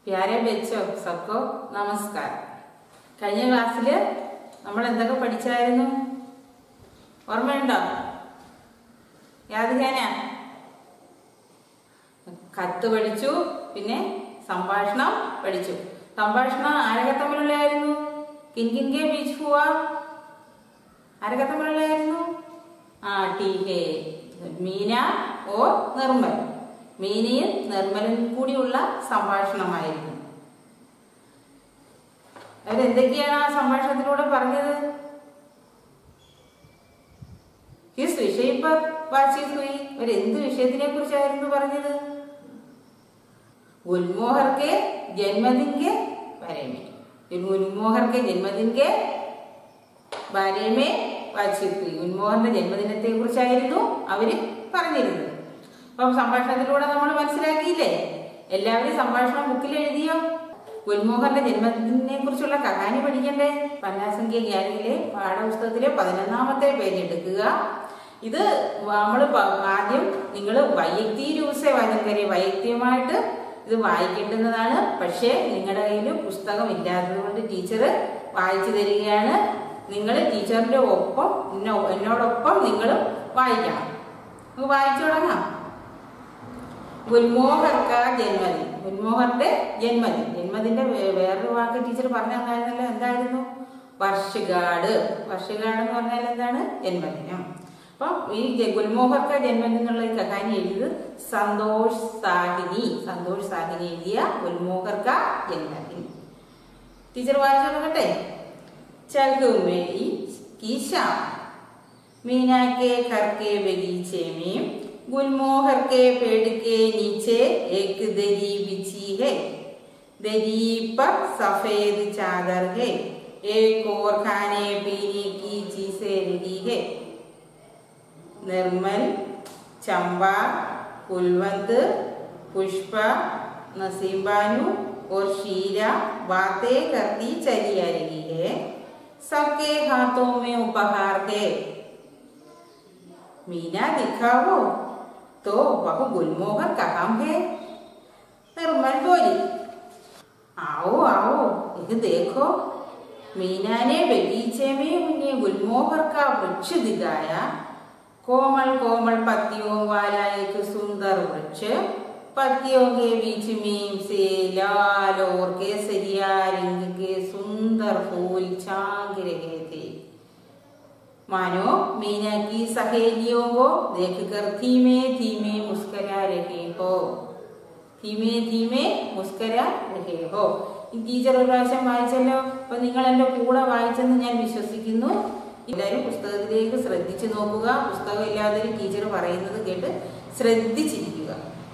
പ്യാരെ ബെച്ചോ സബ്കോ നമസ്കാരം കഴിഞ്ഞ ക്ലാസ്സിൽ നമ്മൾ എന്തൊക്കെ പഠിച്ചായിരുന്നു ഓർമ്മയുണ്ടോ യാതികാന കത്ത് പഠിച്ചു പിന്നെ സംഭാഷണം പഠിച്ചു സംഭാഷണം ആരൊക്കെ തമ്മിലുള്ളതായിരുന്നു കിൻകിൻകെ ബീച്ച് പോവാ ആരൊക്കെ തമ്മിലുള്ളതായിരുന്നു ആ ടി ഹേ മീന ഓ നിർമ്മൽ മീനയും നിർമ്മലും കൂടിയുള്ള സംഭാഷണമായിരുന്നു അവരെന്തൊക്കെയാണ് ആ സംഭാഷണത്തിലൂടെ പറഞ്ഞത് കിസ് വിഷയം पर बातचीत हुई അവർ എന്ത് വിഷയത്തിനെ കുറിച്ചായിരുന്നു പറഞ്ഞത് ഗുൽമോഹർ के जन्मदिन के बारे में ഗുൽമോഹർ के जन्मदिन के बारे में बातचीत हुई ഗുൽമോഹറിന്റെ ജന്മദിനത്തെ കുറിച്ചായിരുന്നു അവര് പറഞ്ഞിരുന്നത് അപ്പം സംഭാഷണത്തിലൂടെ നമ്മൾ മനസ്സിലാക്കിയില്ലേ എല്ലാവരും സംഭാഷണം ബുക്കിൽ എഴുതിയോ ഗുൽമോഹറിന്റെ ജന്മദിനെ കുറിച്ചുള്ള കഹാനി പഠിക്കണ്ടേ പന്നാസംഖ്യ ജ്ഞാനിയിലെ പാഠപുസ്തകത്തിലെ പതിനൊന്നാമത്തെ പേജ് എടുക്കുക ഇത് നമ്മൾ ആദ്യം നിങ്ങൾ വൈയക്തി രൂപസെ വനങ്കരെ വൈയക്തികമായിട്ട് ഇത് വായിക്കേണ്ടുന്നതാണ് പക്ഷേ നിങ്ങളുടെ കയ്യിൽ പുസ്തകം ഇല്ലാത്തത് കൊണ്ട് ടീച്ചർ വായിച്ചു തരികയാണ് നിങ്ങൾ ടീച്ചറിന്റെ ഒപ്പം എന്നോ- എന്നോടൊപ്പം നിങ്ങൾ വായിക്കണം നമുക്ക് വായിച്ചു തുടങ്ങാം ഗുൽമോഹർക്ക ജന്മദിൻ ഗുൽമോഹറിന്റെ ജന്മദിൻ ജന്മദിന്റെ വേ- വേറൊരു വാക്ക് ടീച്ചർ പറഞ്ഞു തന്നായിരുന്നല്ലോ എന്തായിരുന്നു വർഷഗാഡ് വർഷഗാഡ് എന്ന് പറഞ്ഞാൽ എന്താണ് ജന്മദിനം അപ്പൊ ഈ ജ- ഗുൽമോഹർക്ക ജന്മദിൻ എന്നുള്ള ഈ കഹാനി എഴുതിയത് സന്തോഷ് സാഹിനി സന്തോഷ് സാഹിനി എഴുതിയ ഗുൽമോഹർക്ക ജന്മദിൻ ടീച്ചർ വായിച്ചു തുടങ്ങട്ടെ ചകുമേരി की शाम मीना के घर के बगीचे में गुलमोहर के पेड़ के नीचे एक दरी बिछी है दरी पर सफेद चादर है एक और खाने पीने की चीजें रही है निर्मल चंबा कुलवंत पुष्पा नसीम बानू और शीरा बातें करती चली आ रही है सबके हाथों में उपहार है मीना दिखाओ तो वह गुलमोहर कहाँ है निर्मल बोली आओ आओ ये देखो मीना ने बगीचे में उन्हें गुलमोहर का वृक्ष दिखाया कोमल कोमल पत्तियों वाला एक सुंदर वृक्ष पत्तियों के बीच में से लाल और केसरिया रंग के सुंदर फूल झांक रहे थे मानो मीना की सहेलियों को देखकर धीमे धीमे मुस्करा रहे हो ധീമേ ധീമേ മുസ്കര രഹേ ഹോ ഈ ടീച്ചർ ഒരു പ്രാവശ്യം വായിച്ചല്ലോ അപ്പൊ നിങ്ങൾ എന്റെ കൂടെ വായിച്ചെന്ന് ഞാൻ വിശ്വസിക്കുന്നു എല്ലാവരും പുസ്തകത്തിലേക്ക് ശ്രദ്ധിച്ചു നോക്കുക പുസ്തകം ഇല്ലാതെ ടീച്ചർ പറയുന്നത് കേട്ട് ശ്രദ്ധിച്ചിരിക്കുക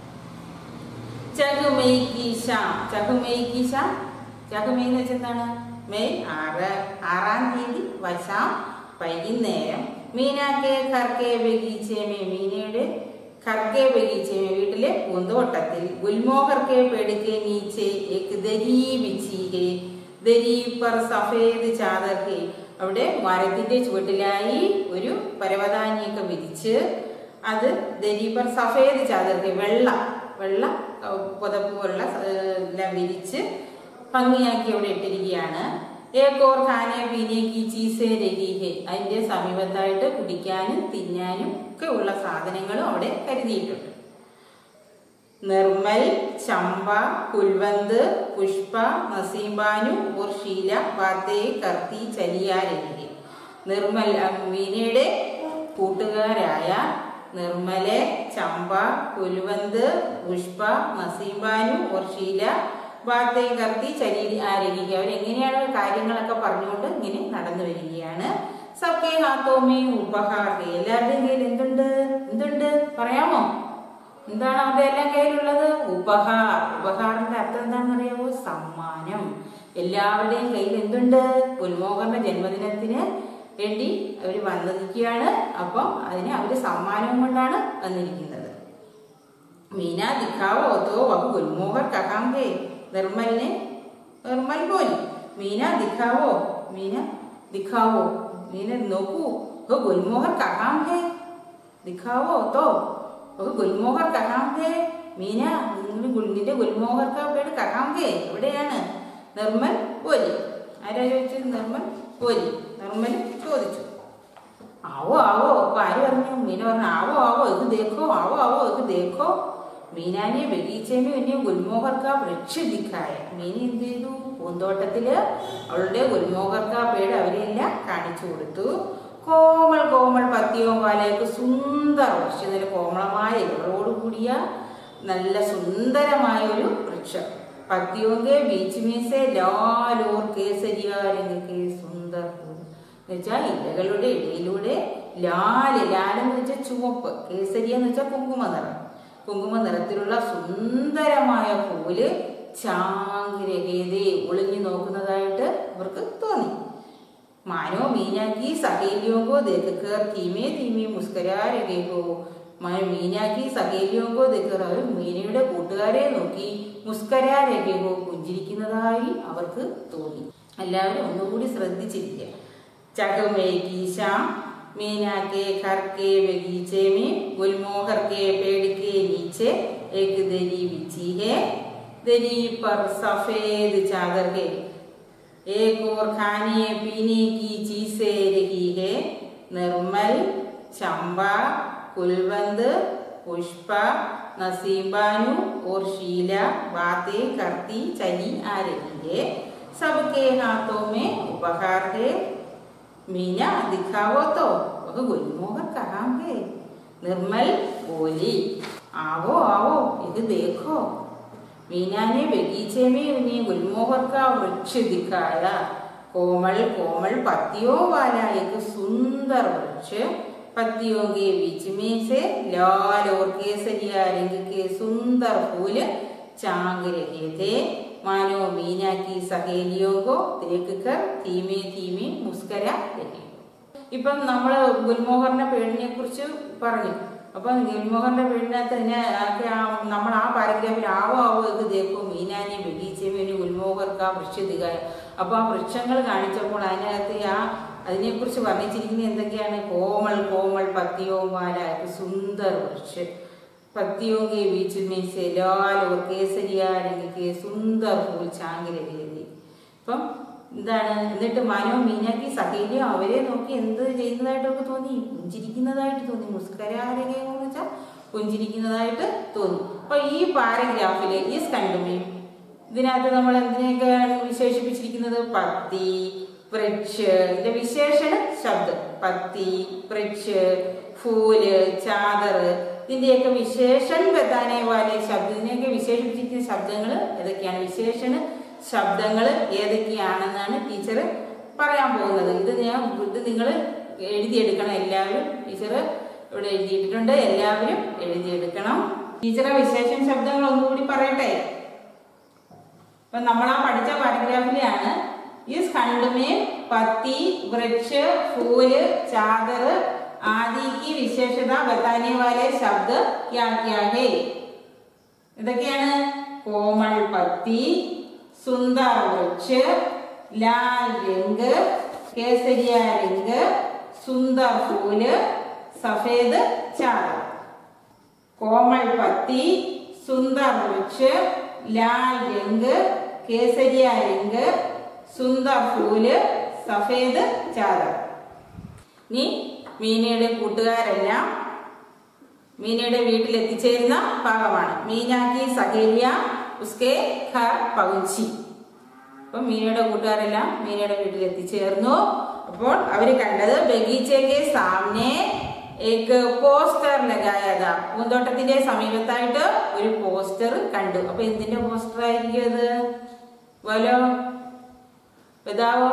ചകുമൈ കീശാം ചകുമൈ കീശാം ചകുമൈ എന്ന് വെച്ചാൽ എന്താണ് മെയ് ആറ് ആറാം തീയതി വശാം വൈകുന്നേരം മീനാക്കെ ഖർക്കെ ബഗീച്ചേമേ മീനയുടെ ഖർക്കെ ബഗീച്ചേമേ വീട്ടിലെ പൂന്തോട്ടത്തിൽ ഗുൽമോഹർക്കെ പേടുക്കെ നീച്ചെ ഏക് ദരി ബിച്ചി ഹേ ദരി പർ സഫേദ് ചാദർ ഹേ അവിടെ മരത്തിന്റെ ചുവട്ടിലായി ഒരു പരവതാനിയൊക്കെ വിരിച്ച് അത് ദരി പർ സഫേദ് ചാദർ ഹേ വെള്ള വെള്ള അഹ് പുതപ്പ് പോലുള്ള ഏഹ്, എല്ലാം വിരിച്ച് ഭംഗിയാക്കി അവിടെ ഇട്ടിരിക്കുകയാണ് ഏക്കോർ ഖാനെ പീനേക്ക് ചീസേ രഹീഹെ അതിന്റെ സമീപത്തായിട്ട് കുടിക്കാനും തിന്നാനും ഒക്കെ ഉള്ള സാധനങ്ങളും അവിടെ കരുതിയിട്ടുണ്ട് Nirmal Champa Kulwant Pushpa നസീംബാനു or Sheela വാത്തേ കർത്തി ചലിയാരഹെ Nirmal ah മീനയുടെ കൂട്ടുകാരായ നിർമ്മലെ Champa Kulwant Pushpa നസീംബാനു or Sheela വാത്തേ കർത്തി ചലി ആരഹിക്കുക അവരെങ്ങനെയാണ് കാര്യങ്ങളൊക്കെ പറഞ്ഞുകൊണ്ട് ഇങ്ങനെ നടന്നു വരികയാണ് സബ്കെ ഹാത്തോമേ ഉപഹാർ എല്ലാവരുടെയും കയ്യിൽ എന്തുണ്ട് എന്തുണ്ട് പറയാമോ എന്താണ് അവരുടെ എല്ലാം കയ്യിലുള്ളത് ഉപഹാർ ഉപഹാറിന്റെ അർത്ഥം എന്താണെന്ന് അറിയാമോ സമ്മാനം എല്ലാവരുടെയും കയ്യിൽ എന്തുണ്ട് ഉന്മോഹന്റെ ജന്മദിനത്തിന് വേണ്ടി അവർ വന്നിരിക്കുകയാണ് അപ്പം അതിന് അവര് സമ്മാനവും കൊണ്ടാണ് വന്നിരിക്കുന്നത് मीना दिखाओ तो वह गुलमोहर कहाँ है निर्मल ने निर्मल बोली मीना दिखाओ मीना दिखाओ मीना नोकू वह गुलमोहर कहाँ है दिखाओ तो वह गुलमोहर कहाँ है മീന നിങ്ങൾ ഗുൽമിന്റെ ഗുൽമോഹർക്ക പേട് കഹാങ്കേ എവിടെയാണ് നിർമ്മൽ പോലി ആരാ ചോദിച്ചത് നിർമ്മൽ പോലി നിർമ്മൽ ചോദിച്ചു ആവോ ആവോ അപ്പൊ ആര് പറഞ്ഞു മീന പറഞ്ഞു ആവോ ആവോ ഇത് ദേഖോ ആവോ ആവോ ഇത് ദേഖോ മീനാനെ ബഗീച്ചേമേ പിന്നെ ഗുൽമോഹർക്ക വൃക്ഷ ദിക്കായ മീന എന്ത് ചെയ്തു പൂന്തോട്ടത്തില് അവളുടെ ഗുൽമോഹർക്ക പേട് അവരെല്ലാം കാണിച്ചു കൊടുത്തു കോമൾ കോമൾ പത്തിയോ പാലേക്ക് സുന്ദര വൃക്ഷം നല്ല കോമളമായ ഇലകളോട് കൂടിയ നല്ല സുന്ദരമായ ഒരു വൃക്ഷം പത്തിയോങ്കെ ബീച്ച് മീസെ ലാലോർ കേസരിയാരെങ്കിൽ സുന്ദർ എന്നുവെച്ചാൽ ഇലകളുടെ ഇടയിലൂടെ ലാല് ലാലെന്ന് വെച്ചാൽ ചുവപ്പ് കേസരി എന്ന് വെച്ചാൽ കുങ്കുമ നിറം കുങ്കുമ നിറത്തിലുള്ള സുന്ദരമായ പൂല് ചാങ്കിരകേതേ ഒളിഞ്ഞു നോക്കുന്നതായിട്ട് അവർക്ക് തോന്നി മാനോ മീനാക്കി സഹേലിയോങ്കോ ദേക്കർ ധീമേ ധീമേ മുസ്കരാരകേകോ മീനാക്കി സഹേലിയോങ്കോ ദേക്കർ അവർ മീനയുടെ കൂട്ടുകാരെ നോക്കി മുസ്കരാരകേകോ പുഞ്ചിരിക്കുന്നതായി അവർക്ക് തോന്നി എല്ലാവരും ഒന്നുകൂടി ശ്രദ്ധിച്ചിരിക്കുക चकमे की शाम मीना के घर के बगीचे में गुलमोहर के पेड़ के नीचे एक दरी बिछी है दरी पर सफेद चादर है एक और खाने पीने की चीजें रही है निर्मल चंबा कुलवंत पुष्पा नसीबानु और शीला बातें करती चली आ रही है सबके हाथों में उपहार है मीना दिखावो तो वह गुलमोहर कहाँ है निर्मल बोली आओ आओ ये देखो मीना ने बगीचे में उन्हें गुलमोहर का वृक्ष दिखाया कोमल कोमल पत्तियों वाला एक सुंदर वृक्ष पत्तियों के बीच में से लाल और केसरिया रंग के सुंदर फूल चांग रहे थे मानो मीना की सहेलियों को देखकर धीमे धीमे मुस्करा रहे ഇപ്പം നമ്മൾ ഗുൽമോഹറിന്റെ പേടിനെ കുറിച്ച് പറഞ്ഞു അപ്പം ഗുൽമോഹറിന്റെ പേടിനകത്ത് തന്നെ ആകെ ആ നമ്മൾ ആ പാരഗ്രാഫിൽ ആവോ ആവോ ഇത് ദേക്കോ മീനാനെ ബഗീച്ചേമേനി ഗുൽമോഹർക്ക് ആ വൃക്ഷതികായ അപ്പൊ ആ വൃക്ഷങ്ങൾ കാണിച്ചപ്പോൾ അതിനകത്ത് ആ അതിനെക്കുറിച്ച് വർണ്ണിച്ചിരിക്കുന്നത് എന്തൊക്കെയാണ് കോമൾ കോമൾ പത്തിയോ മാല സുന്ദർ വൃക്ഷം पत्तियों के बीच में से लाल और केसरिया रंग के सुंदर फूल छांग रहे थे അപ്പം എന്താണ് എന്നിട്ട് മനോ മീനാക്കി സഹേലിയോ അവരെ നോക്കി എന്ത് ചെയ്യുന്നതായിട്ടൊക്കെ തോന്നി പുഞ്ചിരിക്കുന്നതായിട്ട് തോന്നി മുസ്കരാരകയോ എന്ന് വെച്ചാൽ പുഞ്ചിരിക്കുന്നതായിട്ട് തോന്നി അപ്പൊ ഈ പാരഗ്രാഫില് ഈ സ്കണ്ടുമേ ഇതിനകത്ത് നമ്മൾ എന്തിനെയൊക്കെയാണ് വിശേഷിപ്പിച്ചിരിക്കുന്നത് പത്തി വൃക്ഷ ഇതിന്റെ വിശേഷണ ശബ്ദം പത്തി വൃക്ഷ ഫൂല് ചാദറ് ഇതിന്റെയൊക്കെ വിശേഷൺ ബത്താനെ വാലെ ശബ്ദം ഇതിനെയൊക്കെ വിശേഷിപ്പിച്ചിരിക്കുന്ന ശബ്ദങ്ങൾ ഏതൊക്കെയാണ് വിശേഷണ ശബ്ദങ്ങൾ ഏതൊക്കെയാണെന്നാണ് ടീച്ചർ പറയാൻ പോകുന്നത് ഇത് ഞാൻ ഇത് നിങ്ങൾ എഴുതിയെടുക്കണം എല്ലാവരും ടീച്ചർ ഇവിടെ എഴുതിയിട്ടുണ്ട് എല്ലാവരും എഴുതിയെടുക്കണം ടീച്ചറെ വിശേഷൺ ശബ്ദങ്ങൾ ഒന്നുകൂടി പറയട്ടെ അപ്പൊ നമ്മൾ ആ പഠിച്ച പാരഗ്രാഫിലാണ് इस खंड में पत्ती वृक्ष फूल चादर आदि की विशेषता बताने वाले शब्द क्या क्या है ഇതൊക്കെയാണ് കോമൾ പത്തി സുന്ദർ വൃക്ഷ ലാൽ രംഗ് കേസരിയ രംഗ് സുന്ദർ ഫൂല് സഫേദ് ചാദർ കോമൾ പത്തി സുന്ദർ വൃക്ഷ ലാൽ രംഗ് കേസരിയ രംഗ് സുന്ദർ ഫൂല് സഫേദ് ചാദർ ഇനി മീനയുടെ കൂട്ടുകാരെല്ലാം മീനയുടെ വീട്ടിൽ എത്തിച്ചേരുന്ന ഭാഗമാണ് മീനാക്കി സഹേലിയ ഉസ്കെ ഘർ പൗഞ്ചി അപ്പൊ മീനയുടെ കൂട്ടുകാരെല്ലാം മീനയുടെ വീട്ടിൽ എത്തിച്ചേർന്നു അപ്പോൾ അവര് കണ്ടത് ബഗീച്ചയ്ക്ക് സാമനെ ഏക്ക് പോസ്റ്റർ ലഗായത പൂന്തോട്ടത്തിന്റെ സമീപത്തായിട്ട് ഒരു പോസ്റ്റർ കണ്ടു അപ്പൊ എന്തിന്റെ പോസ്റ്റർ ആയിരിക്കും അത് വലോ ബതാവോ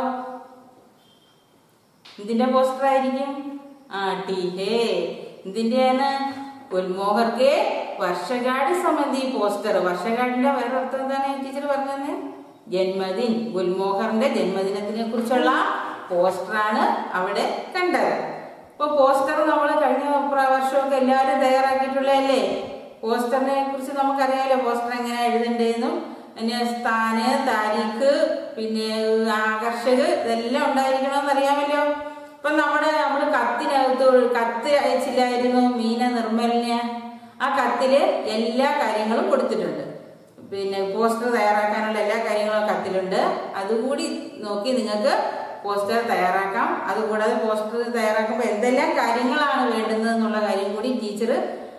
എന്തിന്റെ പോസ്റ്റർ ആയിരിക്കും ആ ടി ഹേ എന്തിന്റെയാണ് ഗുൽമോഹർക്ക് വർഷകാട് സംബന്ധി പോസ്റ്റർ വർഷകാടിന്റെ വേറെ അർത്ഥം എന്താണ് ടീച്ചർ പറഞ്ഞത് ജന്മദിൻ ഗുൽമോഹറിന്റെ ജന്മദിനത്തിനെ കുറിച്ചുള്ള പോസ്റ്ററാണ് അവിടെ കണ്ടത് ഇപ്പൊ പോസ്റ്റർ നമ്മൾ കഴിഞ്ഞ വർഷമൊക്കെ എല്ലാവരും തയ്യാറാക്കിയിട്ടുള്ളതല്ലേ പോസ്റ്ററിനെ കുറിച്ച് നമുക്കറിയാലോ പോസ്റ്റർ എങ്ങനെ എഴുതണ്ടേന്നും പിന്നെ സ്ഥാന് താരീഖ് പിന്നെ ആകർഷക് ഇതെല്ലാം ഉണ്ടായിരിക്കണമെന്ന് അറിയാമല്ലോ ഇപ്പൊ നമ്മുടെ നമ്മൾ കത്തിനകത്ത് ഒരു കത്ത് അയച്ചില്ലായിരുന്നു മീന നിർമ്മലിന് ആ കത്തില് എല്ലാ കാര്യങ്ങളും കൊടുത്തിട്ടുണ്ട് പിന്നെ പോസ്റ്റർ തയ്യാറാക്കാനുള്ള എല്ലാ കാര്യങ്ങളും ആ കത്തിലുണ്ട് അതുകൂടി നോക്കി നിങ്ങൾക്ക് പോസ്റ്റർ തയ്യാറാക്കാം അതുകൂടാതെ പോസ്റ്റർ തയ്യാറാക്കുമ്പോൾ എന്തെല്ലാം കാര്യങ്ങളാണ് വേണ്ടുന്നത് എന്നുള്ള കാര്യം കൂടി ടീച്ചർ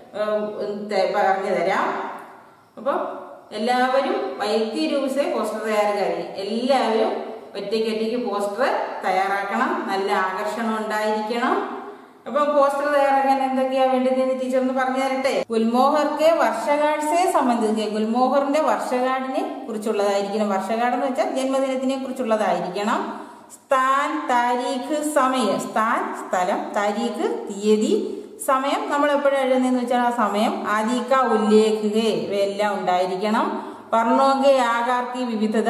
പറഞ്ഞു തരാം അപ്പം എല്ലാവരും വൈദ്യ രൂപസെ പോസ്റ്റർ തയ്യാറുകാരി എല്ലാവരും ഒറ്റയ്ക്ക് ഒറ്റയ്ക്ക് പോസ്റ്റർ തയ്യാറാക്കണം നല്ല ആകർഷണം ഉണ്ടായിരിക്കണം അപ്പൊ പോസ്റ്റർ തയ്യാറാക്കാൻ എന്തൊക്കെയാ വേണ്ടതെന്ന് ടീച്ചർ ഒന്ന് പറഞ്ഞു തരട്ടെ ഗുൽമോഹർക്ക് വർഷകാഴ്ചയെ സംബന്ധിച്ച് ഗുൽമോഹറിന്റെ വർഷകാടിനെ കുറിച്ചുള്ളതായിരിക്കണം വർഷകാട് എന്ന് വെച്ചാൽ ജന്മദിനത്തിനെ കുറിച്ചുള്ളതായിരിക്കണം സ്ഥാൻ താരീഖ് സമയം സ്ഥാൻ സ്ഥലം താരീഖ് തീയതി സമയം നമ്മൾ എപ്പോഴും എഴുതുന്നതെന്ന് വെച്ചാൽ ആ സമയം ആദിക്ക ഉല്ലേഖുക ഇവയെല്ലാം ഉണ്ടായിരിക്കണം വർണ്ണോങ്ക ആകാർക്കി വിവിധത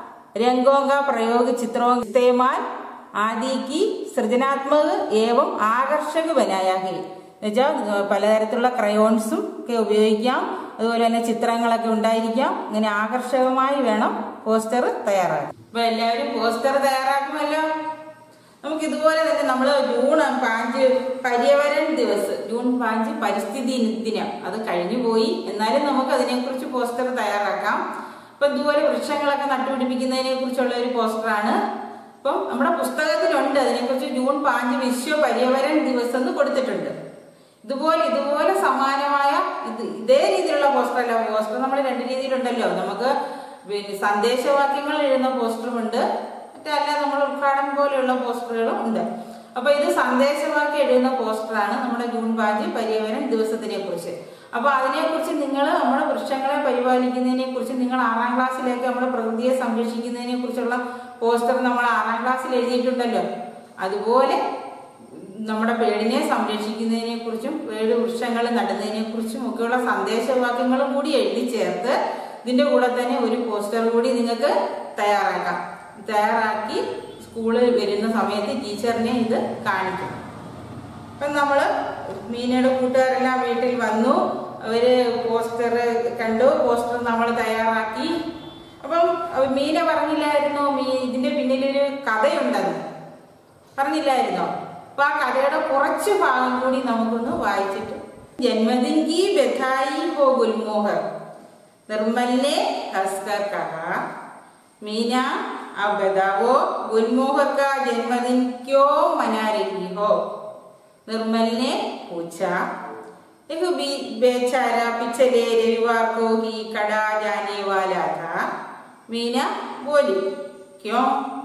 രംഗോങ്ക പ്രയോഗ ചിത്രോ തേമാൻ ആദിക്ക് സൃജനാത്മക ഏവം ആകർഷക ബനായാകെ എന്നുവെച്ചാൽ പലതരത്തിലുള്ള ക്രയോൺസും ഒക്കെ ഉപയോഗിക്കാം അതുപോലെ തന്നെ ചിത്രങ്ങളൊക്കെ ഉണ്ടായിരിക്കാം ഇങ്ങനെ ആകർഷകമായി വേണം പോസ്റ്റർ തയ്യാറാക്കാൻ അപ്പൊ എല്ലാവരും പോസ്റ്റർ തയ്യാറാക്കുമല്ലോ നമുക്ക് ഇതുപോലെ തന്നെ നമ്മൾ ജൂൺ പാഞ്ച് പര്യവരൻ ദിവസ് ജൂൺ പാഞ്ച് പരിസ്ഥിതി ദിനം അത് കഴിഞ്ഞു പോയി എന്നാലും നമുക്ക് അതിനെക്കുറിച്ച് പോസ്റ്റർ തയ്യാറാക്കാം അപ്പൊ ഇതുപോലെ വൃക്ഷങ്ങളൊക്കെ നട്ടുപിടിപ്പിക്കുന്നതിനെ കുറിച്ചുള്ള ഒരു പോസ്റ്ററാണ് അപ്പം നമ്മുടെ പുസ്തകത്തിലുണ്ട് അതിനെക്കുറിച്ച് ജൂൺ പാഞ്ച് വിശ്വ പര്യവരൻ ദിവസം എന്ന് കൊടുത്തിട്ടുണ്ട് ഇതുപോലെ ഇതുപോലെ സമാനമായ ഇത് ഇതേ രീതിയിലുള്ള പോസ്റ്റർ അല്ല പോസ്റ്റർ നമ്മൾ രണ്ട് രീതിയിലുണ്ടല്ലോ നമുക്ക് പിന്നെ സന്ദേശവാക്യങ്ങൾ എഴുതുന്ന പോസ്റ്ററുമുണ്ട് മറ്റല്ല നമ്മൾ ഉദ്ഘാടനം പോലെയുള്ള പോസ്റ്ററുകളും ഉണ്ട് അപ്പൊ ഇത് സന്ദേശവാക്യം എഴുതുന്ന പോസ്റ്ററാണ് നമ്മുടെ ജൂൺ പാഞ്ച് പര്യവരൻ ദിവസത്തിനെ കുറിച്ച് അപ്പൊ അതിനെക്കുറിച്ച് നിങ്ങൾ നമ്മുടെ വൃക്ഷങ്ങളെ പരിപാലിക്കുന്നതിനെ കുറിച്ച് നിങ്ങൾ ആറാം ക്ലാസ്സിലേക്ക് നമ്മുടെ പ്രകൃതിയെ സംരക്ഷിക്കുന്നതിനെ കുറിച്ചുള്ള പോസ്റ്റർ നമ്മൾ ആറാം ക്ലാസ്സിൽ എഴുതിയിട്ടുണ്ടല്ലോ അതുപോലെ നമ്മുടെ പേടിനെ സംരക്ഷിക്കുന്നതിനെ കുറിച്ചും പേട് വൃക്ഷങ്ങൾ നടുന്നതിനെ കുറിച്ചും ഒക്കെയുള്ള സന്ദേശവാക്യങ്ങളും കൂടി എഴുതി ചേർത്ത് ഇതിന്റെ കൂടെ തന്നെ ഒരു പോസ്റ്റർ കൂടി നിങ്ങൾക്ക് തയ്യാറാക്കാം തയ്യാറാക്കി സ്കൂളിൽ വരുന്ന സമയത്ത് ടീച്ചറിനെ ഇത് കാണിക്കും അപ്പം നമ്മള് മീനയുടെ കൂട്ടുകാരെല്ലാം വീട്ടിൽ വന്നു അവര് പോസ്റ്റർ കണ്ടു പോസ്റ്റർ നമ്മൾ തയ്യാറാക്കി അപ്പം മീന പറഞ്ഞില്ലായിരുന്നോ മീ ഇതിന്റെ പിന്നിലൊരു കഥയുണ്ടെന്ന് പറഞ്ഞില്ലായിരുന്നോ അപ്പൊ ആ കഥയുടെ കുറച്ച് ഭാഗം കൂടി നമുക്കൊന്ന് വായിച്ചിട്ട് ജന്മദിൻ की बधाई हो गुलमोहर निर्मल ने हंसकर कहा मीना अब बताओ गुलमोहर का जन्मदिन क्यों मना रही हो निर्मल ने पूछा एक बी- बेचारा पिछले रविवार को ही कड़ा जाने वाला था मीना बोली क्यों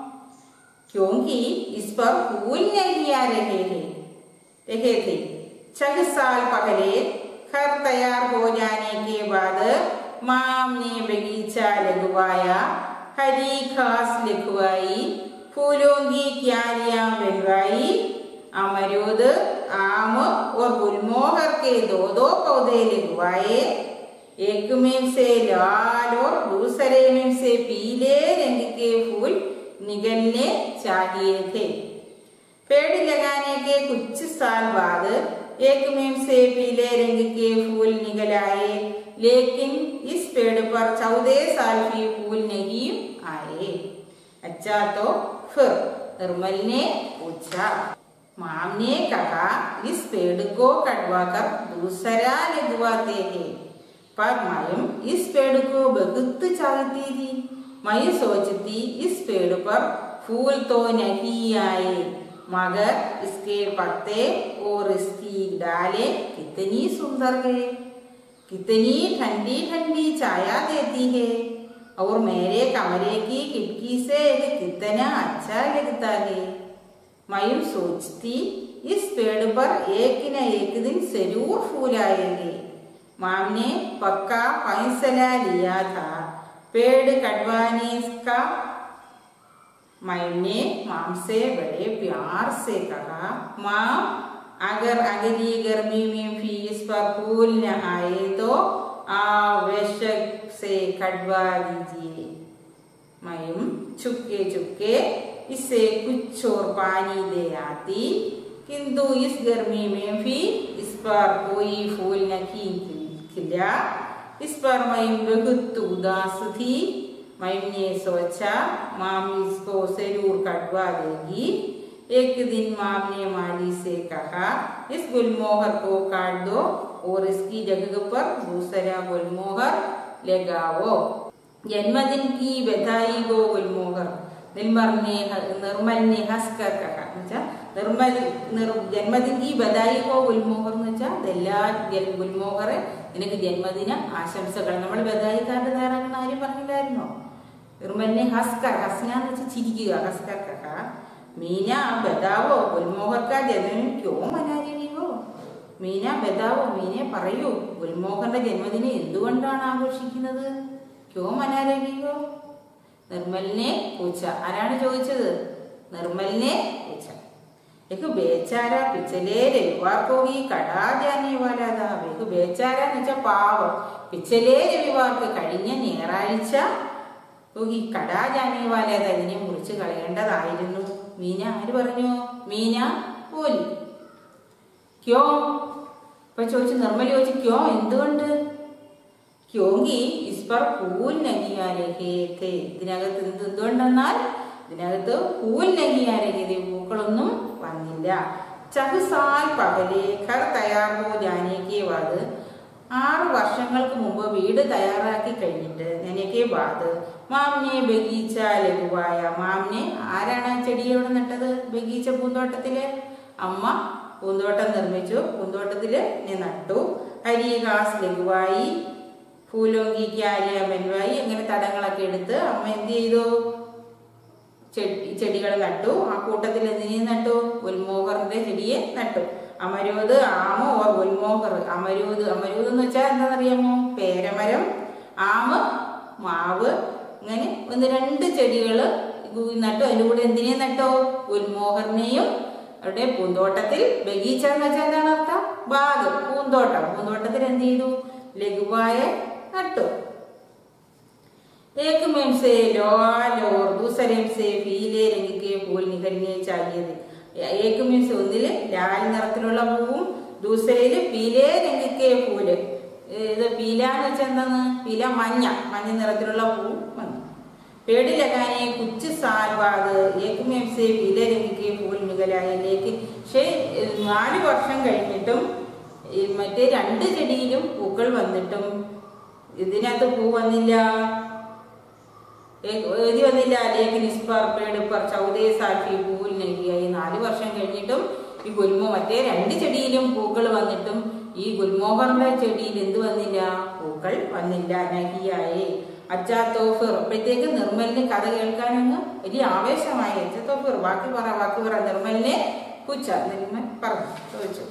क्योंकि इस पर फूल नहीं आ रहे हैं रहे थे छह साल पहले घर तैयार हो जाने के बाद माम ने बगीचा लगवाया हरी घास लिखवाई फूलों की क्यारियां बनवाई अमरूद आम और गुलमोहर के दो दो पौधे लगवाए एक में से लाल और दूसरे में से पीले रंग के फूल निकलने चाहिए थे पेड़ लगाने के कुछ साल बाद एक में से पीले रंग के फूल निकल आए लेकिन इस पेड़ पर चौदह साल भी फूल नहीं आए अच्छा तो फिर निर्मल ने पूछा माम ने कहा इस पेड़ को कटवाकर दूसरा लगवाते हैं पर मैं इस पेड़ को बहुत चाहती थी मैं सोचती इस पेड़ पर फूल तो नहीं आए मगर इसके पत्ते और इसकी डालें कितनी सुंदर है कितनी ठंडी ठंडी छाया देती है और मेरे कमरे की खिड़की से ये कितना अच्छा लगता है मैं सोचती इस पेड़ पर एक न एक दिन जरूर फूल आएंगे माम ने पक्का फैसला लिया था पेड़ कटवाने का मैंने माम से बड़े प्यार से कहा माँ अगर अगली गर्मी में भी इस पर फूल न आए तो आवश्यक से कटवा दीजिए मैं चुपके चुपके इससे कुछ और पानी दे आती किंतु इस गर्मी में भी इस पर कोई फूल नहीं खिला इस पर मैं बहुत उदास थी मैंने सोचा माम इसको जरूर कटवा देगी एक दिन माम ने माली से कहा इस गुलमोहर को काट दो और इसकी जगह पर दूसरा गुलमोहर लगाओ जन्मदिन की बधाई को गुलमोहर निर्मल ने നിർമ്മൽ ने हंसकर कहा എന്നുവെച്ചാൽ നിർമ്മൽ നിർ- ജന്മദിൻ ഈ ബദായി കോ ഗുൽമോഹർ എന്ന് വെച്ചാൽ ഇതെല്ലാ ജൽ- ഗുൽമോഹറെ നിനക്ക് ജന്മദിന ആശംസകൾ നമ്മൾ ബദായി കാർഡ് തയ്യാറാക്കുന്ന ആരും പറഞ്ഞില്ലായിരുന്നോ നിർമ്മലിനെ ഹസ്കർ ഹസ്ന എന്ന് വെച്ചാൽ ചിരിക്കുക ഹസ്കർ കഹ മീന ബദാവോ ഗുൽമോഹർ കാ ജന്മദിനം ക്യോ മനാരിയോ മീന ബദാവോ മീനെ പറയൂ ഗുൽമോഹറിന്റെ ജന്മദിനം എന്തുകൊണ്ടാണ് ആഘോഷിക്കുന്നത് ക്യോ മനാരിയോ നിർമ്മലിനെ പൂച്ച ആരാണ് ചോദിച്ചത് നിർമ്മലിനെ പൂച്ച एक बेचारा पिछले रविवार को ही कड़ा जाने वाला था एक बेचाര എന്ന് വെച്ചാൽ പാവം പിച്ചലേ രവിവാർക്ക് കഴിഞ്ഞ ഞായറാഴ്ച ഓ, ഈ കടാ ജാനെ വാല അതിനെ മുറിച്ച് കളയേണ്ടതായിരുന്നു മീന ആര് പറഞ്ഞു മീന പോലി ക്യോ ഇപ്പൊ ചോദിച്ചു നിർമ്മല ചോദിച്ചു ക്യോ എന്തുകൊണ്ട് ക്യോങ്കി ഇസ്പർ പൂൽ നഗിയാരഹേത്തെ ഇതിനകത്ത് എന്ത് എന്തുകൊണ്ടെന്നാൽ ഇതിനകത്ത് പൂൽ നഗിയാരഹേതെ പൂക്കളൊന്നും വന്നില്ല ചഹുസാൽ പകലെ ഘർ തയ്യാറോ ജാനേക്കേ വാത് ആറ് വർഷങ്ങൾക്ക് മുമ്പ് വീട് തയ്യാറാക്കി കഴിഞ്ഞിട്ട് നനയ്ക്കേ ബാത് മാമിനെ ബഗീച്ച ലഘുവായ മാമിനെ ആരാണ് ആ ചെടി എവിടെ നട്ടത് ബഗീച്ച പൂന്തോട്ടത്തില് അമ്മ പൂന്തോട്ടം നിർമ്മിച്ചു പൂന്തോട്ടത്തില് ഞാൻ നട്ടു അരി ഘാസ് ലഘുവായി ഫൂലോങ്കി ക്യാരിയ മെൻവായി അങ്ങനെ തടങ്ങളൊക്കെ എടുത്ത് അമ്മ എന്ത് ചെയ്തു ചെടി ചെടികൾ നട്ടു ആ കൂട്ടത്തിൽ എന്തിനേയും നട്ടു ഉൽമോഹറിന്റെ ചെടിയെ നട്ടു അമരൂത് ആമ ഓർ ഉൽമോഹർ അമരൂത് അമരൂത് എന്ന് വെച്ചാൽ എന്താണെന്നറിയാമോ പേരമരം ആമ് മാവ് അങ്ങനെ ഒന്ന് രണ്ട് ചെടികൾ നട്ടു അതിൻ്റെ കൂടെ എന്തിനേയും നട്ടോ ഉൽമോഹറിനെയും അവിടെ പൂന്തോട്ടത്തിൽ ബഗീച്ച എന്ന് വെച്ചാൽ എന്താണ് അർത്ഥം ബാഗ് പൂന്തോട്ടം പൂന്തോട്ടത്തിൽ എന്ത് ചെയ്തു ലഘുവായ നട്ടു एक में से लाल और दूसरे में से पीले रंग के फूल निकलने चाहिए एक में से ഒന്നില് ലാൽ നിറത്തിലുള്ള പൂവും ദൂസരയില് പീലേ രംഗിക്കെ പൂല് ഇത് പീല എന്ന് വെച്ചാൽ എന്താണ് പീല മഞ്ഞ മഞ്ഞ നിറത്തിലുള്ള പൂ വന്നു पेड़ लगाने कुछ साल बाद एक में से पीले रंग के फूल നികലായിലേക്ക് പക്ഷേ നാല് വർഷം കഴിഞ്ഞിട്ടും ഈ മറ്റേ രണ്ട് ചെടിയിലും പൂക്കൾ വന്നിട്ടും ഇതിനകത്ത് പൂ വന്നില്ല ഏ- എഴുതി വന്നില്ല ലേക്ക് നിസ്പാർ പേട് പർ ചൗദേ സാഫി പൂവിൽ നൽകിയായി നാല് വർഷം കഴിഞ്ഞിട്ടും ഈ ഗുൽമോ മറ്റേ രണ്ട് ചെടിയിലും പൂക്കൾ വന്നിട്ടും ഈ ഗുൽമോഹറിന്റെ ചെടിയിൽ എന്ത് വന്നില്ല പൂക്കൾ വന്നില്ല നഹിയായി അച്ഛാ തോഫിർ അപ്പോഴത്തേക്ക് നിർമ്മലിന് കഥ കേൾക്കാനങ്ങ് വലിയ ആവേശമായി അച്ഛാ തോഫിർ ബാക്കി പറ ബാക്കി പറ നിർമ്മലിനെ പൂച്ച നിർമ്മൽ പറഞ്ഞു ചോദിച്ചു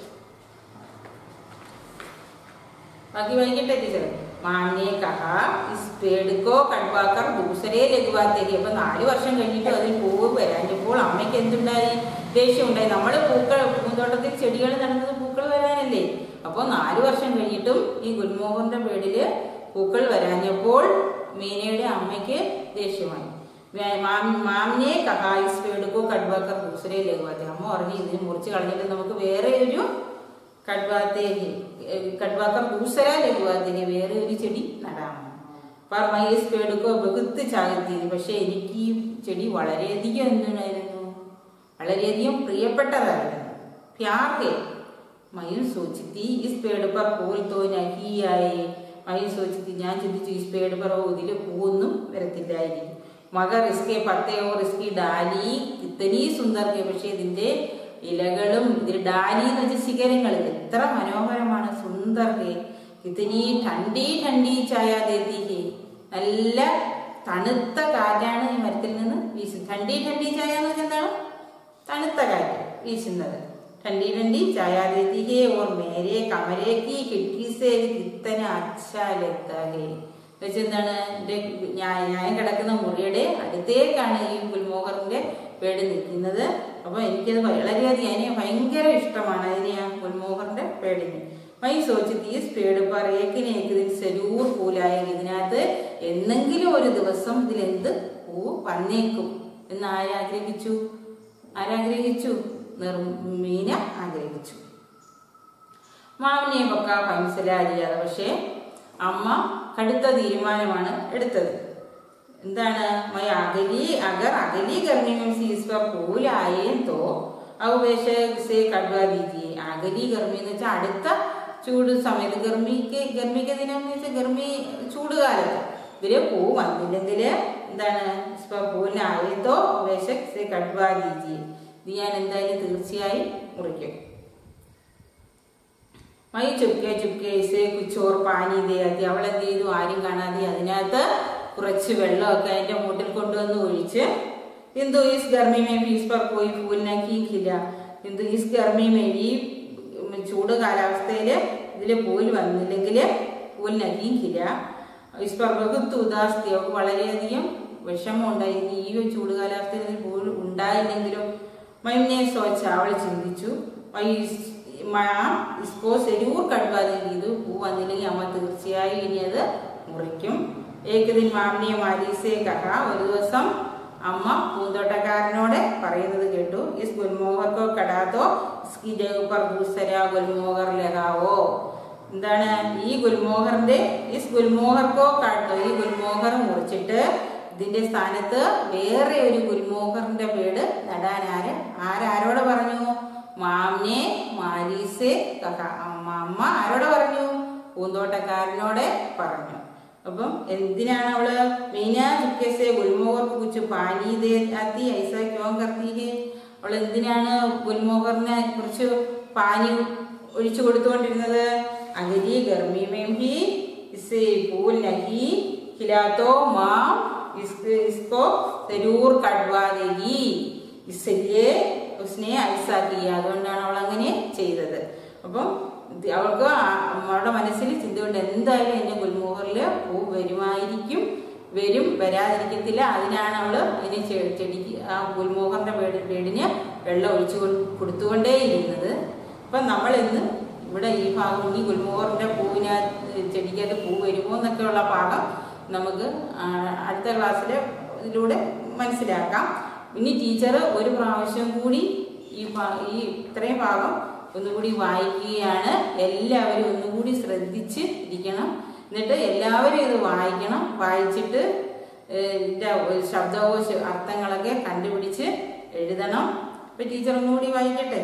बाकी വൈകിട്ട് ടീച്ചർ മാനെ കഹ ഇസ് പേട് കോ കൺവാക്കർ ദൂസരേ ലഘുവാത്തേക്ക് അപ്പൊ നാല് വർഷം കഴിഞ്ഞിട്ട് അതിൽ പൂവ് വരാഞ്ഞപ്പോൾ അമ്മയ്ക്ക് എന്തുണ്ടായി ദേഷ്യം ഉണ്ടായി നമ്മൾ പൂക്കൾ പൂന്തോട്ടത്തിൽ ചെടികൾ നടന്നത് പൂക്കൾ വരാനല്ലേ അപ്പോൾ നാല് വർഷം കഴിഞ്ഞിട്ടും ഈ ഗുൽമോഹറിന്റെ പേടില് പൂക്കൾ വരാഞ്ഞപ്പോൾ മീനയുടെ അമ്മയ്ക്ക് ദേഷ്യമായി വേ- മാം- മാമിനെ കഹാ ഇസ് പേട് കോ കൺവാക്കർ ദൂസരേ ലഘുവാത്തേ അമ്മ പറഞ്ഞു ഇതിന് മുറിച്ച് കളഞ്ഞിട്ട് നമുക്ക് വേറെ ഒരു കഡ്വാത്തേക്ക് കഡ്വാക്കർ ദൂസര ലഘുവാത്തേക്ക് വേറെ ഒരു ചെടി നടാം पर मैं इस पेड़ को बहुत चाहती थी പക്ഷേ എനിക്ക് ഈ ചെടി വളരെയധികം എന്തിനായിരുന്നു വളരെയധികം പ്രിയപ്പെട്ടതായിരുന്നു प्यार है मैं सोची थी इस पेड़ पर फूल तो नहीं आए मैं सोची थी ഞാൻ ചിന്തിച്ചു ഈ पेड़ पर ഇതിൽ പൂവൊന്നും വരത്തില്ലായിരിക്കും മഗർ ഇസ്കെ പത്തേ ഓർ ഇസ്കി ഡാലി ഇത്തനീ സുന്ദർ കെ പക്ഷേ ഇതിന്റെ ഇലകളും ഇതിൽ ഡാലി എന്ന് വെച്ച ശിഖരങ്ങൾ എത്ര മനോഹരമാണ് സുന്ദർ കെ ഇതിനി ठंडी ठंडी ചായ ദേത്തി ഹേ നല്ല തണുത്ത കാറ്റാണ് ഈ മരത്തിൽ നിന്ന് വീശുന്നത് ठंडी ठंडी ചായ എന്ന് വെച്ചാൽ എന്താണ് തണുത്ത കാറ്റ് വീശുന്നത് ठंडी ठंडी ചായ ദേത്തി ഹേ और मेरे कमरे की खिड़की से कितना अच्छा लगता है വെച്ച് എന്താണ് എൻ്റെ ഞാൻ ഞാൻ കിടക്കുന്ന മുറിയുടെ അടുത്തേക്കാണ് ഈ ഗുൽമോഹറിന്റെ പേട് നിൽക്കുന്നത് അപ്പൊ എനിക്കത് വളരെയധികം അതിനെ ഭയങ്കര ഇഷ്ടമാണ് അതിനെ ആ ഗുൽമോഹറിന്റെ പേടിന് വൈ സോച്ചിട്ട് ഈ സ്പീഡ് പറയേക്കിനേക്ക് ഇതിൽ സെരൂർ പൂലായ ഇതിനകത്ത് എന്നെങ്കിലും ഒരു ദിവസം ഇതിൽ എന്ത് പൂ വന്നേക്കും എന്ന് ആരാഗ്രഹിച്ചു ആരാഗ്രഹിച്ചു നിർമീന ആഗ്രഹിച്ചു മാവിനെ പൊക്ക മനസ്സിലാകില്ലാതെ പക്ഷേ അമ്മ കടുത്ത തീരുമാനമാണ് എടുത്തത് എന്താണ് മൈ അകലി അഗർ അകലി ഗർമിയും സീസ് पर फूल आए तो अब वैसे से कटवा दीजिए അകലി ഗർമി എന്ന് വെച്ചാൽ അടുത്ത ചൂട് സമയത്ത് ഗർമിക്ക് ഗർമിക്ക് ദിനം എന്ന് വെച്ചാൽ ഗർമി ചൂട് കാലത്ത് ഇതില് പൂ വന്നില്ലെങ്കിൽ എന്താണ് ഇപ്പൊ പൂവിനായതോ വേഷക് സെ കട്വാ ദീജിയെ ഇത് ഞാൻ എന്തായാലും തീർച്ചയായും മുറിക്കും മൈ ചുപ്കെ ചുപ്കെ ഇസേ കുച്ചോർ പാനി ദേയാത്തി അവൾ എന്ത് ചെയ്തു ആരും കാണാതെ അതിനകത്ത് കുറച്ച് വെള്ളമൊക്കെ അതിന്റെ മൂട്ടിൽ കൊണ്ടുവന്ന് ഒഴിച്ച് ഹിന്ദു ഈസ് ഗർമി മേ ഫീസ് പർ പോയി ഫൂലിനാക്കിയില്ല ഹിന്ദു ഈസ് ഗർമി മേ ഈ ചൂട് കാലാവസ്ഥയിൽ ഇതിൽ പൂൽ വന്നില്ലെങ്കിൽ പൂലിനാക്കിയില്ല ഈസ് പർ ബഹുത്ത് ഉദാസ്തി അവർക്ക് വളരെയധികം വിഷമമുണ്ടായി ഈ ഒരു ചൂട് കാലാവസ്ഥയിൽ ഇതിൽ പൂൾ ഉണ്ടായില്ലെങ്കിലും മൈനെ സ്വച്ഛ അവൾ ചിന്തിച്ചു മൈ ഇസ്കോ ശരൂർ കടുവാതെ ചെയ്തു പൂ വന്നില്ലെങ്കിൽ അമ്മ തീർച്ചയായും ഇനി അത് മുറിക്കും ഏകദിൻ മാമിനിയെ മാരീസേ കഹ ഒരു ദിവസം അമ്മ പൂന്തോട്ടക്കാരനോട് പറയുന്നത് കേട്ടു ഇസ് ഗുൽമോഹർക്കോ കടാത്തോ ഇസ്കി ജഗുപ്പർ ദൂസര ഗുൽമോഹർ ലഹാവോ എന്താണ് ഈ ഗുൽമോഹറിന്റെ ഇസ് ഗുൽമോഹർക്കോ കാട്ടോ ഈ ഗുൽമോഹർ മുറിച്ചിട്ട് ഇതിന്റെ സ്ഥാനത്ത് വേറെ ഒരു ഗുൽമോഹറിന്റെ പേട് നടാൻ ആര് ആരാരോട് പറഞ്ഞു മാമിനെ മാരീസെ കഹ അമ്മ അമ്മ ആരോട് പറഞ്ഞു പൂന്തോട്ടക്കാരനോട് പറഞ്ഞു അപ്പം എന്തിനാണ് അവള് മീന ചുക്കേസെ ഗുൽമോഹർ കുച്ച് പാനി ദേ ആത്തി ഐസ ക്യോ കർത്തി ഹേ അവൾ എന്തിനാണ് ഗുൽമോഹറിനെ കുറിച്ച് പാനി ഒഴിച്ചു കൊടുത്തുകൊണ്ടിരുന്നത് അഗരി ഗർമി മേം ഹി ഇസേ പൂൽ നഹി ഖിലാത്തോ മാം ഇസ്കോ ഇസ്കോ തരൂർ കഡ്വാ ദേഗി ഇസലിയെ ഉസ്നെ ഐസാ കിയ അതുകൊണ്ടാണ് അവൾ അങ്ങനെ ചെയ്തത് അപ്പം ഇത് അവൾക്ക് ആ- അവളുടെ മനസ്സിൽ ചിന്തയുണ്ട് എന്തായാലും എൻ്റെ ഗുൽമോഹറിൽ പൂ വരുമായിരിക്കും വരും വരാതിരിക്കത്തില്ല അതിനാണ് അവള് അതിന് ചെ- ചെടിക്ക് ആ ഗുൽമോഹറിന്റെ വീട് വീടിന് വെള്ളം ഒഴിച്ചു കൊ- കൊടുത്തുകൊണ്ടേയിരുന്നത് അപ്പം നമ്മൾ ഇന്ന് ഇവിടെ ഈ ഭാഗം ഈ ഗുൽമോഹറിന്റെ പൂവിനകത്ത് ചെടിക്കകത്ത് പൂ വരുമോ എന്നൊക്കെയുള്ള ഭാഗം നമുക്ക് ആ, അടുത്ത ക്ലാസ്സിൽ ഇതിലൂടെ മനസ്സിലാക്കാം ഇനി ടീച്ചർ ഒരു പ്രാവശ്യം കൂടി ഈ ഭാ- ഈ ഇത്രയും ഭാഗം ഒന്നുകൂടി വായിക്കുകയാണ് എല്ലാവരും ഒന്നുകൂടി ശ്രദ്ധിച്ച് ഇരിക്കണം എന്നിട്ട് എല്ലാവരും ഇത് വായിക്കണം വായിച്ചിട്ട് ഏഹ്, ഇതിന്റെ ശബ്ദവും ശ- അർത്ഥങ്ങളൊക്കെ കണ്ടുപിടിച്ച് എഴുതണം അപ്പൊ ടീച്ചർ ഒന്നുകൂടി വായിക്കട്ടെ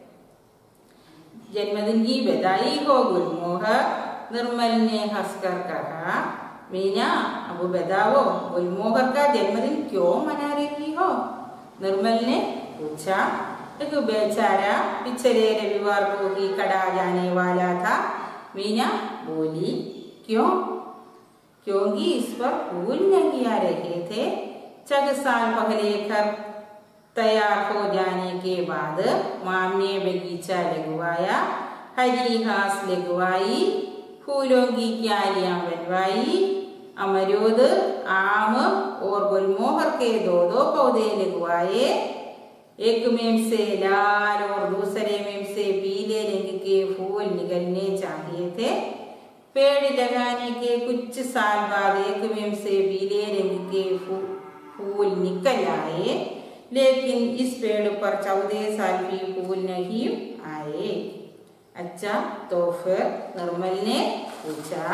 जन्मदिन की बधाई हो गुलमोह निर्मल ने हंसकर कहा मीना अब बताओ गुलमोहर का जन्मदिन क्यों मना रही हो निर्मल ने पूछा एक बेचारा पिछले रविवार को ही कड़ा जाने वाला था मीना बोली क्यों क्योंकि इस पर फूल नहीं आ रहे थे छह साल पहले घर तैयार हो जाने के बाद माम ने बगीचा लगवाया हरी घास लगवाई फूलों की क्यारियां बनवाई अमरूद आम और गुलमोहर के दो दो पौधे लगवाए एक मेम से लाल और दूसरे मेम से पीले रंग के फूल निकलने चाहिए थे पेड़ लगाने के कुछ साल बाद एक मेम से पीले रंग के फू- फूल निकल आए लेकिन इस पेड़ पर चौदह साल भी फूल नहीं आए अच्छा तो फिर निर्मल ने पूछा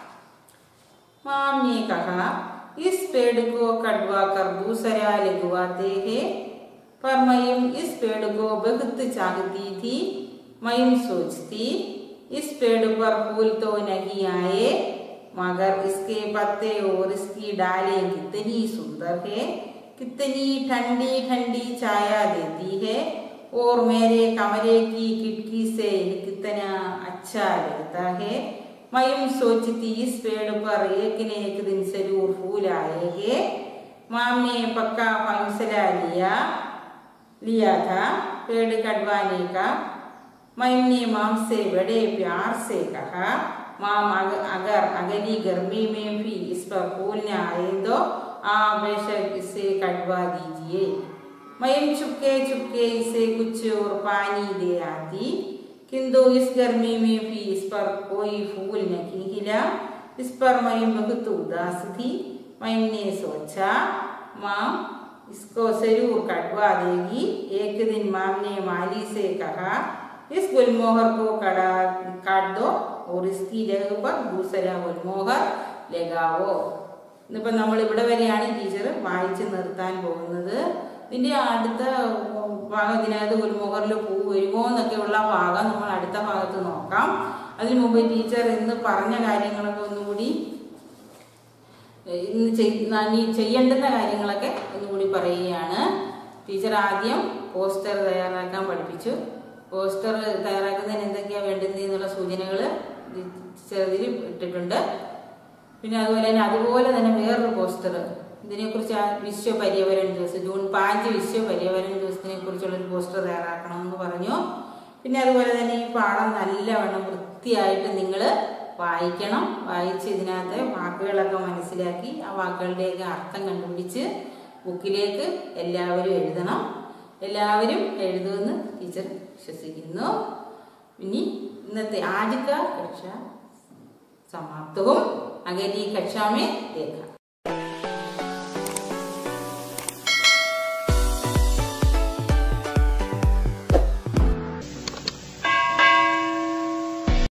माम ने कहा इस पेड़ को कटवा कर दूसरा लगवाते हैं पर मैं इस पेड़ को बहुत चाहती थी मैं सोचती इस पेड़ पर फूल तो नहीं आए मगर इसके पत्ते और इसकी डालें कितनी सुंदर है कितनी ठंडी ठंडी छाया देती है और मेरे कमरे की खिड़की से कितना अच्छा लगता है मैं सोचती इस पेड़ पर एक न एक दिन जरूर फूल आएंगे माम ने पक्का फैसला लिया लिया था पेड़ कटवाने का मैंने माम से बड़े प्यार से कहा माम अग- अगर अगली गर्मी में भी इस पर फूल न आए तो आप बेशक इसे कटवा दीजिए मैं चुपके चुपके इसे कुछ और पानी दे आती किंतु इस गर्मी में भी इस पर कोई फूल नहीं खिला इस पर मैं बहुत उदास थी मैंने सोचा माँ इसको जरूर कटवा देगी एक दिन माम ने माली से कहा इस गुलमोहर को कड़ा काट दो और इसकी जगह पर दूसरा गुलमोहर लगाओ ഇന്നിപ്പം നമ്മൾ ഇവിടെ വരെയാണ് ടീച്ചർ വായിച്ച് നിർത്താൻ പോകുന്നത് ഇതിൻ്റെ അടുത്ത ഭാഗം ഇതിനകത്ത് ഗുൽമോഹറിൽ പൂ വരുമോ എന്നൊക്കെയുള്ള ഭാഗം നമ്മൾ അടുത്ത ഭാഗത്ത് നോക്കാം അതിനു മുമ്പ് ടീച്ചർ ഇന്ന് പറഞ്ഞ കാര്യങ്ങളൊക്കെ ഒന്നുകൂടി ഏഹ് ഇന്ന് ചെയ്- ന- ഇനി ചെയ്യേണ്ടുന്ന കാര്യങ്ങളൊക്കെ ഒന്നുകൂടി പറയുകയാണ് ടീച്ചർ ആദ്യം പോസ്റ്റർ തയ്യാറാക്കാൻ പഠിപ്പിച്ചു പോസ്റ്റർ തയ്യാറാക്കുന്നതിന് എന്തൊക്കെയാണ് വേണ്ടുന്നത് എന്നുള്ള സൂചനകൾ ചെറുതിൽ ഇട്ടിട്ടുണ്ട് പിന്നെ അതുപോലെ തന്നെ അതുപോലെ തന്നെ വേറൊരു പോസ്റ്റർ ഇതിനെക്കുറിച്ച് ആ വിശ്വ പര്യവരൻ ദിവസം ജൂൺ പാഞ്ച് വിശ്വ പര്യവരൻ ദിവസത്തിനെ കുറിച്ചുള്ള ഒരു പോസ്റ്റർ തയ്യാറാക്കണമെന്ന് പറഞ്ഞു പിന്നെ അതുപോലെ തന്നെ ഈ പാഠം നല്ലവണ്ണം വൃത്തിയായിട്ട് നിങ്ങൾ വായിക്കണം വായിച്ച് ഇതിനകത്ത് വാക്കുകളൊക്കെ മനസ്സിലാക്കി ആ വാക്കുകളുടെയൊക്കെ അർത്ഥം കണ്ടുപിടിച്ച് ബുക്കിലേക്ക് എല്ലാവരും എഴുതണം എല്ലാവരും എഴുതുമെന്ന് ടീച്ചർ വിശ്വസിക്കുന്നു ഇനി ഇന്നത്തെ ആദ്യത്തെ കക്ഷ समाप्त हो अगली कक्षा में देखा